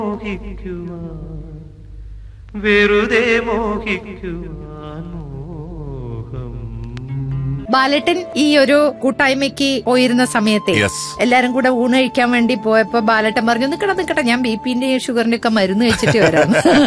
മോഹിക്കുവാൻ വെറുതെ മോഹിക്കുവാൻ മോഹം ബാലേട്ടൻ ഈ ഒരു കൂട്ടായ്മയ്ക്ക് പോയിരുന്ന സമയത്തെ Yes. എല്ലാരും കൂടെ ഊണ് കഴിക്കാൻ വേണ്ടി പോയപ്പോ ബാലേട്ടൻ പറഞ്ഞു നിക്കട്ടെ നിക്കട്ടെ ഞാൻ ബി പിന്റെയും ഷുഗറിന്റെ ഒക്കെ മരുന്ന് കഴിച്ചിട്ട് വരാം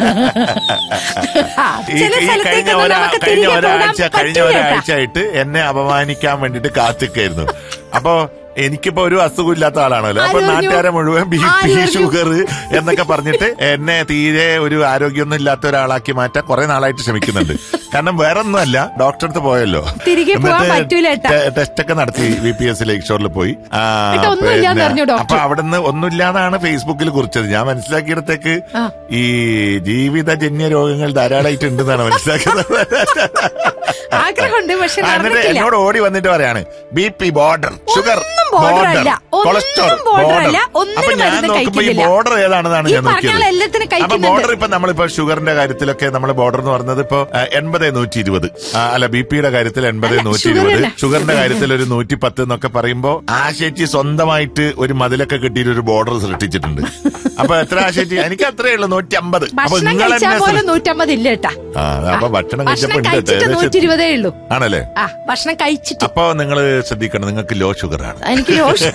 ആ, ഈ ചില ഈ കഴിഞ്ഞ സ്ഥലത്തേക്കൊന്നും ഒരാ- നമുക്ക് കഴിഞ്ഞ തിരികെ പോകാൻ ഒരാഴ്ച കഴിഞ്ഞ പറ്റില്ല കേട്ടാ. ഒരാഴ്ചയായിട്ട് എന്നെ അപമാനിക്കാൻ വേണ്ടിട്ട് കാത്തിക്കായിരുന്നു അപ്പൊ എനിക്കിപ്പോ ഒരു അസുഖം ഇല്ലാത്ത ആളാണല്ലോ അപ്പൊ ആര് പറഞ്ഞു? നാട്ടുകാരെ മുഴുവൻ ബി ആര് പി പറഞ്ഞു? ഷുഗർ എന്നൊക്കെ പറഞ്ഞിട്ട് എന്നെ തീരെ ഒരു ആരോഗ്യമൊന്നും ഇല്ലാത്ത ഒരാളാക്കി മാറ്റാൻ കുറെ നാളായിട്ട് ശ്രമിക്കുന്നുണ്ട് കാരണം വേറെ ഒന്നുമല്ല ഡോക്ടറെ അടുത്ത് പോയല്ലോ തിരികെ പോകാൻ പറ്റൂല ഏട്ടാ. ടെസ്റ്റ് ഒക്കെ നടത്തി വി പി എസ് ലേക്ക് ഷോറിൽ പോയി ആ, ഏട്ടാ, ഒന്നുമില്ലാന്ന് പിന്നെ- പറഞ്ഞു ഡോക്ടർ. അപ്പൊ അവിടുന്ന് ഒന്നുമില്ലാന്നാണ് ഫേസ്ബുക്കിൽ കുറിച്ചത് ഞാൻ മനസ്സിലാക്കിയിടത്തേക്ക് ആ. ഈ ജീവിതജന്യ രോഗങ്ങൾ ധാരാളമായിട്ട് ഉണ്ടെന്നാണ് മനസ്സിലാക്കുന്നത് ആഗ്രഹമുണ്ട് പക്ഷെ ആ, എന്നിട്ട് നടന്നിട്ടില്ല എന്നോട് ഓടി വന്നിട്ട് പറയാണ് ബി പി ബോർഡർ ഷുഗർ ഒന്നും border അല്ല. ഒന്നും കൊളസ്ട്രോൾ border അല്ല. ഒന്നിനും അപ്പൊ ഞാൻ മരുന്ന് നോക്കുമ്പോ ഈ കഴിക്കുന്നില്ല. ബോർഡർ ഏതാണെന്നാണ് ഈ ഞാൻ പറഞ്ഞ നോക്കിയത് എല്ലാത്തിനും അപ്പൊ കഴിക്കുന്നുണ്ട്. ബോർഡർ ഇപ്പൊ നമ്മളിപ്പോ ഷുഗറിന്റെ കാര്യത്തിലൊക്കെ നമ്മൾ ബോർഡർ എന്ന് പറയുന്നത് ഇപ്പൊ എൺപത് നൂറ്റി ഇരുപത് അല്ല ബി പിയുടെ കാര്യത്തിൽ എൺപത് അല്ല, നൂറ്റി sugar ഇരുപത് അല്ല. ഷുഗറിന്റെ കാര്യത്തിൽ ഒരു നൂറ്റി പത്ത് എന്നൊക്കെ പറയുമ്പോ ആശേച്ചി സ്വന്തമായിട്ട് ഒരു മതിലൊക്കെ കെട്ടിയിട്ട് ഒരു ബോർഡർ സൃഷ്ടിച്ചിട്ടുണ്ട് അപ്പൊ എത്ര ആശേച്ചി എനിക്ക് അത്രേ ഉള്ളൂ നൂറ്റി അമ്പത് അപ്പൊ ഭക്ഷണം നിങ്ങൾ കഴിച്ചാൽ എന്നെ പോലെ സൃ- നൂറ്റമ്പത് ഇല്ല കേട്ടാ ആ അപ്പൊ ഭക്ഷണം കഴിച്ചപ്പോ ഭക്ഷണം ഉണ്ട് കഴിച്ചിട്ട് നൂറ്റി ഇരുപതേ ഉള്ളൂ ആണല്ലേ ആ ഭക്ഷണം കഴിച്ചിട്ട് അപ്പൊ നിങ്ങൾ ശ്രദ്ധിക്കണം നിങ്ങൾക്ക് ലോ ഷുഗർ ആണ് എനിക്ക് രോഷം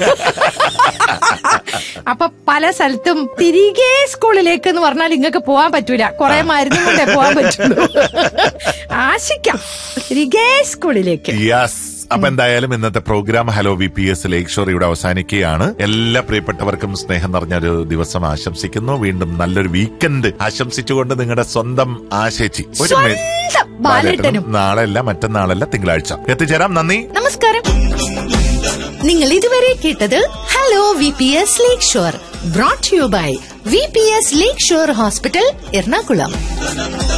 അപ്പൊ പല സ്ഥലത്തും തിരികെ സ്കൂളിലേക്ക് എന്ന് പറഞ്ഞാൽ ഇങ്ങക്ക് പോവാൻ പറ്റൂല കുറെ മരുന്നും കൊണ്ടേ പോവാൻ പറ്റുള്ളൂ ആശിക്കാം തിരികെ സ്കൂളിലേക്ക് യെസ് അപ്പൊ എന്തായാലും ഇന്നത്തെ programme hello V P S Lakeshore ഇവിടെ അവസാനിക്കുകയാണ് എല്ലാ പ്രിയപ്പെട്ടവർക്കും സ്നേഹം നിറഞ്ഞ ഒരു ദിവസം ആശംസിക്കുന്നു വീണ്ടും നല്ലൊരു വീക്കെൻഡ് ആശംസിച്ചുകൊണ്ട് നിങ്ങളുടെ സ്വന്തം ആശേച്ചി ഒരു മി- സ്വന്തം ബാലേട്ടനും നാളെ അല്ല മറ്റന്നാളല്ല തിങ്കളാഴ്ച എത്തിച്ചേരാം നന്ദി നമസ്കാരം നിങ്ങൾ ഇതുവരെ കേട്ടത് hello V P S Lakeshore brought you by V P S Lakeshore hospital Ernakulam